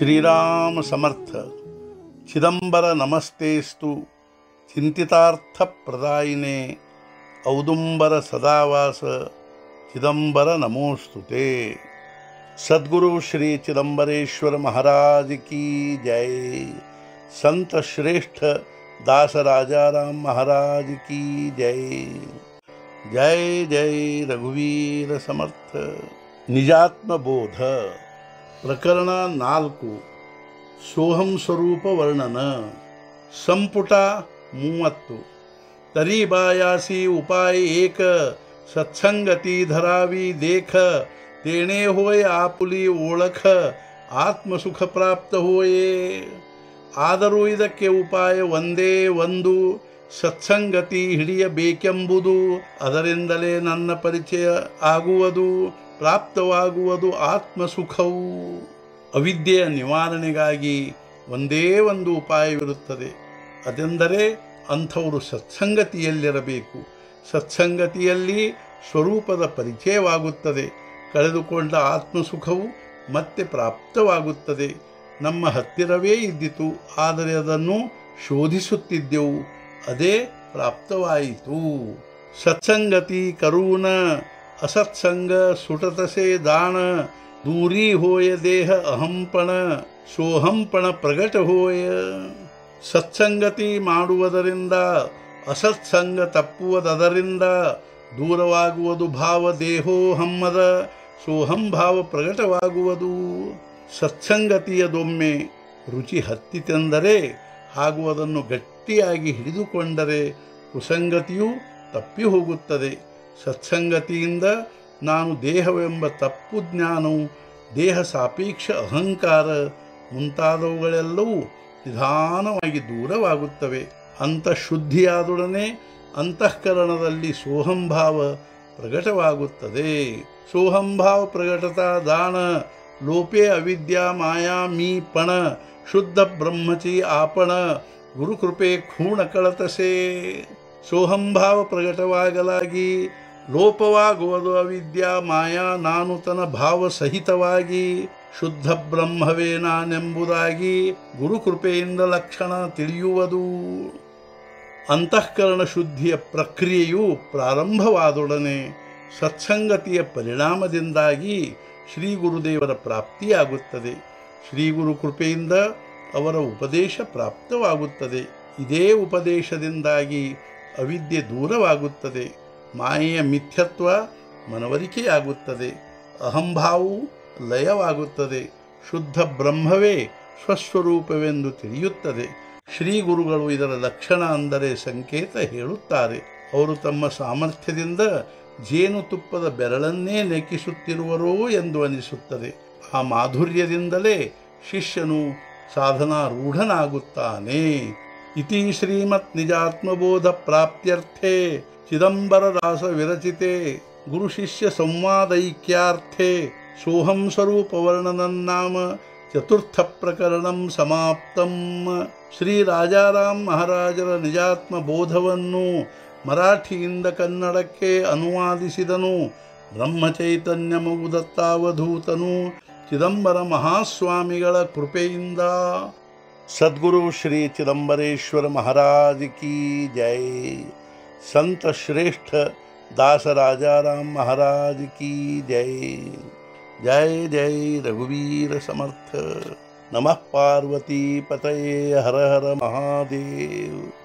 ಶ್ರೀರಾಮ ಸಮರ್ಥ ಚಿದಂಬರ ನಮಸ್ತೇಸ್ತು ಚಿಂತಿತಾರ್ಥ ಪ್ರದಾಯಿನೇ ಔದುಂಬರ ಸದಾವಾಸ ಚಿದಂಬರ ನಮೋಸ್ತುತೆ ಸದ್ಗುರು ಶ್ರೀ ಚಿದಂಬರೇಶ್ವರ महाराज की जय संत श्रेष्ठ दास राजाराम महाराज की जय जय जय ರಘುವೀರ ಸಮರ್ಥ ನಿಜಾತ್ಮ ಬೋಧ ಪ್ರಕರಣ ನಾಲ್ಕು ಸೋಹಂ ಸ್ವರೂಪ ವರ್ಣನ ಸಂಪುಟ ಮೂವತ್ತು तरी बायासी उपाय एक सत्संगती धरावी देख तेणे होय आपुली ओळख ಆತ್ಮಸುಖ ಪ್ರಾಪ್ತ ಹೋಯೇ ಆದರೂ ಇದಕ್ಕೆ ಉಪಾಯ ಒಂದೇ ಒಂದು ಸತ್ಸಂಗತಿ ಹಿಡಿಯಬೇಕೆಂಬುದು ಅದರಿಂದಲೇ ನನ್ನ ಪರಿಚಯ ಆಗುವುದು ಪ್ರಾಪ್ತವಾಗುವುದು ಆತ್ಮಸುಖವು ಅವಿದ್ಯೆಯ ನಿವಾರಣೆಗಾಗಿ ಒಂದೇ ಒಂದು ಉಪಾಯವಿರುತ್ತದೆ ಅದೆಂದರೆ ಅಂಥವರು ಸತ್ಸಂಗತಿಯಲ್ಲಿರಬೇಕು ಸತ್ಸಂಗತಿಯಲ್ಲಿ ಸ್ವರೂಪದ ಪರಿಚಯವಾಗುತ್ತದೆ ಕಳೆದುಕೊಂಡ ಆತ್ಮಸುಖವು ಮತ್ತೆ ಪ್ರಾಪ್ತವಾಗುತ್ತದೆ ನಮ್ಮ ಹತ್ತಿರವೇ ಇದ್ದಿತು ಆದರೆ ಅದನ್ನು ಶೋಧಿಸುತ್ತಿದ್ದೆವು ಅದೇ ಪ್ರಾಪ್ತವಾಯಿತು ಸತ್ಸಂಗತಿ ಕರುಣ ಅಸತ್ಸಂಗ ಸುಟತಸೆ ದಾಣ ದೂರಿ ಹೋಯ ದೇಹ ಅಹಂಪಣ ಸೋಹಂಪಣ ಪ್ರಗಟ ಹೋಯ ಸತ್ಸಂಗತಿ ಮಾಡುವುದರಿಂದ ಅಸತ್ಸಂಗ ತಪ್ಪುವುದರಿಂದ ದೂರವಾಗುವುದು ಭಾವ ದೇಹೋಹಮ್ಮದ ಸೋಹಂಭಾವ ಪ್ರಕಟವಾಗುವುದು ಸತ್ಸಂಗತಿಯದೊಮ್ಮೆ ರುಚಿ ಹತ್ತಿತೆಂದರೆ ಹಾಗೂ ಅದನ್ನು ಗಟ್ಟಿಯಾಗಿ ಹಿಡಿದುಕೊಂಡರೆ ಕುಸಂಗತಿಯು ತಪ್ಪಿ ಹೋಗುತ್ತದೆ ಸತ್ಸಂಗತಿಯಿಂದ ನಾನು ದೇಹವೆಂಬ ತಪ್ಪು ಜ್ಞಾನವು ದೇಹ ಸಾಪೇಕ್ಷ ಅಹಂಕಾರ ಮುಂತಾದವುಗಳೆಲ್ಲವೂ ನಿಧಾನವಾಗಿ ದೂರವಾಗುತ್ತವೆ ಅಂತಃಶುದ್ಧಿಯಾದೊಡನೆ ಅಂತಃಕರಣದಲ್ಲಿ ಸೋಹಂಭಾವ ಪ್ರಕಟವಾಗುತ್ತದೆ ಸೋಹಂಭಾವ ಪ್ರಕಟತಾ ದಾನ ಲೋಪೆ ಅವಿದ್ಯಾ ಮಾಯಾ ಮೀ ಪಣ ಶುದ್ಧ ಬ್ರಹ್ಮಚಿ ಆಪಣ ಗುರುಕೃಪೆ ಖೂಣ ಕಳತಸೆ ಸೋಹಂಭಾವ ಪ್ರಕಟವಾಗಲಾಗಿ ಲೋಪವಾಗುವುದು ಅವಿದ್ಯಾ ಮಾಯಾ ನಾನುತನ ಭಾವ ಸಹಿತವಾಗಿ ಶುದ್ಧ ಬ್ರಹ್ಮವೇ ನಾನೆಂಬುದಾಗಿ ಗುರುಕೃಪೆಯಿಂದ ಲಕ್ಷಣ ತಿಳಿಯುವುದು ಅಂತಃಕರಣ ಶುದ್ಧಿಯ ಪ್ರಕ್ರಿಯೆಯು ಪ್ರಾರಂಭವಾದೊಡನೆ ಸತ್ಸಂಗತಿಯ ಪರಿಣಾಮದಿಂದಾಗಿ ಶ್ರೀ ಗುರುದೇವರ ಪ್ರಾಪ್ತಿಯಾಗುತ್ತದೆ ಶ್ರೀ ಗುರು ಕೃಪೆಯಿಂದ ಅವರ ಉಪದೇಶ ಪ್ರಾಪ್ತವಾಗುತ್ತದೆ ಇದೇ ಉಪದೇಶದಿಂದಾಗಿ ಅವಿದ್ಯೆ ದೂರವಾಗುತ್ತದೆ ಮಾಯೆಯ ಮಿಥ್ಯತ್ವ ಮನವರಿಕೆಯಾಗುತ್ತದೆ ಅಹಂಭಾವವು ಲಯವಾಗುತ್ತದೆ ಶುದ್ಧ ಬ್ರಹ್ಮವೇ ಸ್ವಸ್ವರೂಪವೆಂದು ತಿಳಿಯುತ್ತದೆ ಶ್ರೀ ಗುರುಗಳು ಇದರ ಲಕ್ಷಣ ಅಂದರೆ ಸಂಕೇತ ಹೇಳುತ್ತಾರೆ ಅವರು ತಮ್ಮ ಸಾಮರ್ಥ್ಯದಿಂದ ಜೇನುತುಪ್ಪದ ಬೆರಳನ್ನೇ ನೆಕ್ಕಿಸುತ್ತಿರುವರೋ ಎಂದು ಅನಿಸುತ್ತದೆ ಆ ಮಾಧುರ್ಯದಿಂದಲೇ ಶಿಷ್ಯನು ಸಾಧನಾರೂಢನಾಗುತ್ತಾನೆ ಇತಿ ಶ್ರೀಮತ್ ನಿಜಾತ್ಮಬೋಧ ಪ್ರಾಪ್ತ್ಯರ್ಥೆ ಚಿದಂಬರದಾಸ ವಿರಚಿತೆ ಗುರು ಶಿಷ್ಯ ಸಂವಾದೈಕ್ಯಾರ್ಥೆ ಸೋಹಂ ಸ್ವರೂಪ ವರ್ಣನನ್ನಾಮ ಚತುರ್ಥ ಪ್ರಕರಣಂ ಸಮಾಪ್ತಂ ಶ್ರೀ ರಾಜಾರಾಮ್ ಮಹಾರಾಜರ ನಿಜಾತ್ಮ ಬೋಧವನ್ನು ಮರಾಠಿಯಿಂದ ಕನ್ನಡಕ್ಕೆ ಅನುವಾದಿಸಿದನು ಬ್ರಹ್ಮಚೈತನ್ಯಮವು ದತ್ತಾವಧೂತನು ಚಿದಂಬರ ಮಹಾಸ್ವಾಮಿಗಳ ಕೃಪೆಯಿಂದ ಸದ್ಗುರು ಶ್ರೀ ಚಿದಂಬರೇಶ್ವರ ಮಹಾರಾಜ್ ಕಿ ಜೈ ಸಂತ ಶ್ರೇಷ್ಠ दास राजाराम महाराज की जय जय जय रघुवीर समर्थ नमः पार्वती पतये हर हर महादेव